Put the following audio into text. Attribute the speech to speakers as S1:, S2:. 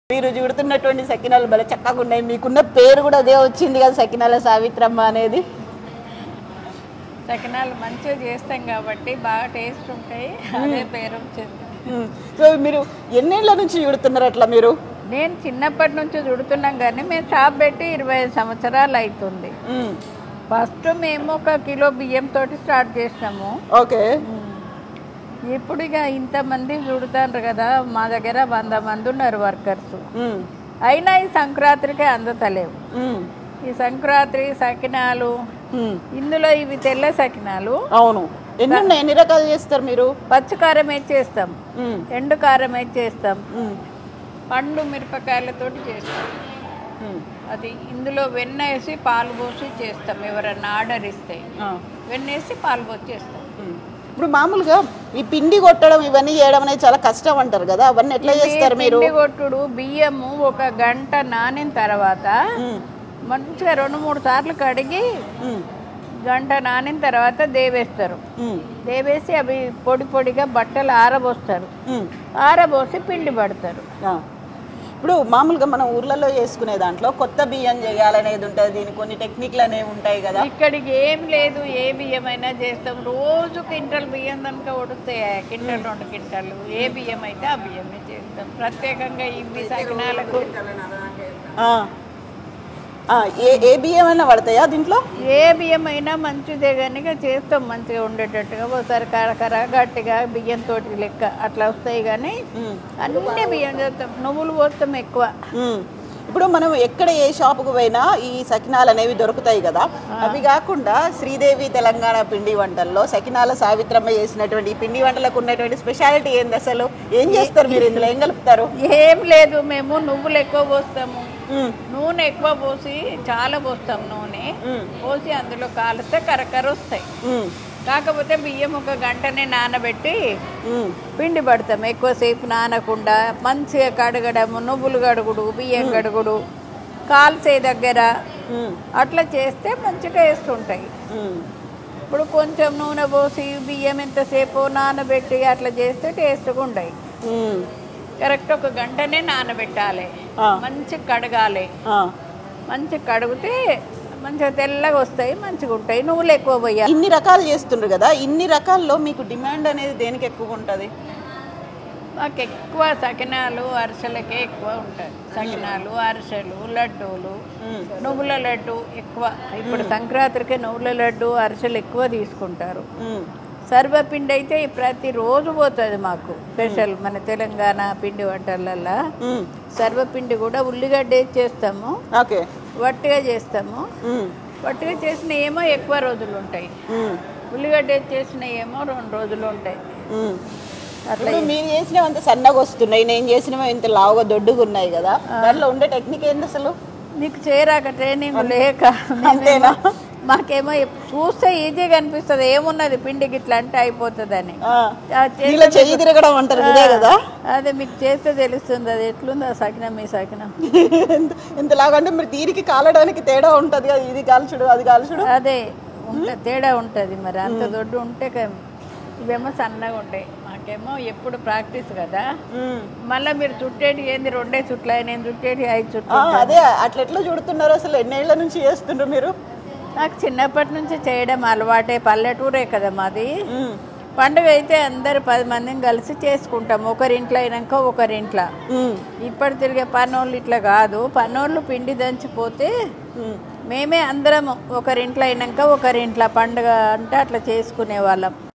S1: మీరు చూడుతున్నటువంటి సకినాలు భలే చక్కగా ఉన్నాయి మీకున్న పేరు కూడా అదే వచ్చింది కదా సకినాల సావిత్రమ్మ అనేది
S2: సకినాలు మంచిగా చేస్తాం కాబట్టి బాగా టేస్ట్ ఉంటాయి అదే పేరు వచ్చింది
S1: ఉమ్. సో మీరు ఎన్నేళ్ల నుంచి చూడుతున్నారు అట్లా మీరు
S2: నేను చిన్నప్పటి నుంచి చుడుతున్నాం కానీ మేము షాప్ పెట్టి ఇరవై ఐదు సంవత్సరాలు అవుతుంది
S1: ఉమ్.
S2: ఫస్ట్ మేము ఒక కిలో బియ్యం తోటి స్టార్ట్ చేసినాము
S1: ఓకే
S2: ఇప్పుడు ఇక ఇంతమంది చుడుతారు కదా మా దగ్గర వంద మంది ఉన్నారు వర్కర్స్
S1: ఉమ్.
S2: అయినా ఈ సంక్రాంతికే అందతలేవు
S1: ఉమ్.
S2: ఈ సంక్రాంతి సకినాలు
S1: ఉమ్.
S2: ఇందులో ఇవి తెల్ల సకినాలు
S1: అవును ఎన్ని ఉన్నాయి ఎన్ని రకాలు చేస్తారు మీరు
S2: పచ్చి కారం వేసి చేస్తాం
S1: ఉమ్.
S2: ఎండు కారం వేసి చేస్తాం
S1: ఉమ్.
S2: పండు మిరపకాయలతోటి చేస్తాం
S1: ఉమ్.
S2: అది ఇందులో వెన్న వేసి పాలు పోసి చేస్తాం ఎవరన్నా ఆర్డర్ ఇస్తే
S1: ఆ.
S2: వెన్న వేసి పాలు పోసి చేస్తాం
S1: ఉమ్. ఇప్పుడు మామూలుగా ఈ పిండి కొట్టడం ఇవన్నీ చేయడం అనేది చాలా కష్టం అంటారు కదా అవన్నీ ఎట్లా చేస్తారు మీరు
S2: పిండి కొట్టుడు బియ్యము ఒక గంట నానిన తర్వాత
S1: ఉమ్.
S2: మంచిగా రెండు మూడు సార్లు కడిగి
S1: ఉమ్.
S2: గంట నానిన తర్వాత దేవేస్తారు
S1: ఉమ్.
S2: దేవేసి అవి పొడి పొడిగా బట్టలు ఆరబోస్తారు
S1: ఉమ్.
S2: ఆరబోసి పిండి పడతారు
S1: ఆ. ఇప్పుడు మామూలుగా మనం ఊర్లలో చేసుకునే దాంట్లో కొత్త బియ్యం చేయాలనేది ఉంటుంది దీని కొన్ని టెక్నిక్లు అనేవి ఉంటాయి కదా
S2: ఇక్కడికి ఏం లేదు ఏ బియ్యమైనా చేస్తాం రోజు క్వింటల్ బియ్యం కనుక ఉడితే క్వింటల్ రెండు క్వింటల్ ఏ బియ్యం అయితే ఆ బియ్యమే చేస్తాం ప్రత్యేకంగా ఇవి సకినాలకు
S1: ఆ. ఆ, ఏ ఏ బియ్యం అయినా పడతాయా దీంట్లో
S2: ఏ బియ్యం అయినా మంచిదే కానీ ఇక చేస్తాం మంచిగా ఉండేటట్టుగా ఒకసారి కరకర గట్టిగా బియ్యం తోటి లెక్క అట్లా వస్తాయి కానీ
S1: ఉమ్.
S2: అన్ని బియ్యం చేస్తాం నువ్వులు పోస్తాం ఎక్కువ
S1: ఉమ్. ఇప్పుడు మనం ఎక్కడ ఏ షాపుకు పోయినా ఈ సకినాలు అనేవి దొరుకుతాయి కదా అవి కాకుండా శ్రీదేవి తెలంగాణ పిండి వంటల్లో సకినాల సావిత్రమ్మ చేసినటువంటి ఈ పిండి వంటలకు ఉన్నటువంటి స్పెషాలిటీ ఏంది అసలు ఏం చేస్తారు మీరు ఇందులో ఏం కలుపుతారు
S2: ఏం లేదు మేము నువ్వులు ఎక్కువ పోస్తాము
S1: ఉమ్.
S2: నూనె ఎక్కువ పోసి చాలా పోస్తాం నూనె
S1: ఉమ్.
S2: పోసి అందులో కాలిస్తే కరకర వస్తాయి
S1: ఉమ్.
S2: కాకపోతే బియ్యం ఒక గంటనే నానబెట్టి
S1: ఉమ్.
S2: పిండి పడతాం ఎక్కువసేపు నానకుండా మంచిగా కడగడము నువ్వులు కడుగుడు బియ్యం కడుగుడు కాల్సే దగ్గర
S1: ఉమ్.
S2: అట్లా చేస్తే మంచిగా వేస్తుంటాయి
S1: ఉమ్.
S2: ఇప్పుడు కొంచెం నూనె పోసి బియ్యం ఎంతసేపు నానబెట్టి అట్లా చేస్తే టేస్ట్గా ఉంటాయి
S1: ఉమ్.
S2: కరెక్ట్ ఒక గంటనే నానబెట్టాలి
S1: ఆ.
S2: మంచిగా కడగాలి
S1: ఆ.
S2: మంచిగా కడిగితే మంచిగా తెల్లగా వస్తాయి మంచిగా ఉంటాయి నువ్వులు ఎక్కువ పోయాలి
S1: ఇన్ని రకాలు చేస్తుండ్రు కదా ఇన్ని రకాల్లో మీకు డిమాండ్ అనేది దేనికి ఎక్కువ ఉంటుంది
S2: మాకు ఎక్కువ సకినాలు అరిసెలకే ఎక్కువ ఉంటుంది సకినాలు అరిసెలు లడ్డూలు నువ్వుల లడ్డు ఎక్కువ ఇప్పుడు సంక్రాంతికి నువ్వుల లడ్డు అరిసెలు ఎక్కువ తీసుకుంటారు సర్వపిండి అయితే ప్రతిరోజు పోతుంది మాకు స్పెషల్ మన తెలంగాణ పిండి వంటలల్లో సర్వపిండి కూడా ఉల్లిగడ్డ వేసి చేస్తాము
S1: ఓకే
S2: వట్టిగా చేస్తాము వట్టిగా చేసిన ఏమో ఎక్కువ రోజులు ఉంటాయి ఉల్లిగడ్డ వేసి చేసిన ఏమో రెండు రోజులు ఉంటాయి అట్లా
S1: ఇప్పుడు మీరు చేసినవి అంత సన్నగా వస్తున్నాయి నేను చేసినవి ఇంత లావుగా దొడ్డుగా ఉన్నాయి కదా దాంట్లో ఉండే టెక్నిక్ ఏంది అసలు
S2: నీకు చేరాక ట్రైనింగ్ లేక
S1: అంతేనా?
S2: మాకేమో చూస్తే ఈజీగా అనిపిస్తుంది ఏమున్నది పిండికి ఇట్లా అంటే అయిపోతుందని
S1: ఆ.
S2: ఆ చేస్తే
S1: ఇలా చెయ్యి తిరగడం అంటారు ఇదే కదా
S2: అదే మీకు చేస్తే తెలుస్తుంది అది ఎట్లుందో సకినం మీ సకినం
S1: ఎంత ఎంత లాగంటే మీరు తీరికి కాలడానికి తేడా ఉంటది కదా ఇది కాల్చుడు అది కాల్చుడు
S2: అదే ఉంట- తేడా ఉంటుంది మరి అంత దొడ్డు ఉంటే క- ఇవేమో సన్నగా ఉంటాయి మాకేమో ఎప్పుడు ప్రాక్టీస్ కదా
S1: ఉమ్.
S2: మళ్ళీ మీరు చుట్టేటి ఏంది రెండే చుట్ల నేను చుట్టేటి ఐదు
S1: ఆ,
S2: చుట్లు
S1: అదే అట్లా ఎట్లా చూడుతున్నారు అసలు ఎన్నేళ్ల నుంచి చేస్తుండ్రు మీరు
S2: నాకు చిన్నప్పటి నుంచి చేయడం అలవాటే పల్లెటూరే కదా మాది
S1: ఉమ్.
S2: పండుగ అయితే అందరు పది మందిని కలిసి చేసుకుంటాం ఒకరింట్లో అయినాక ఒకరింట్లో
S1: ఉమ్.
S2: ఇప్పుడు తిరిగే పనోళ్ళు ఇట్లా కాదు పనోళ్ళు పిండి దంచిపోతే
S1: ఉమ్.
S2: మేమే అందరం ఒకరింట్లో అయినాక ఒకరింట్లో పండుగ అంటే అట్లా చేసుకునే వాళ్ళం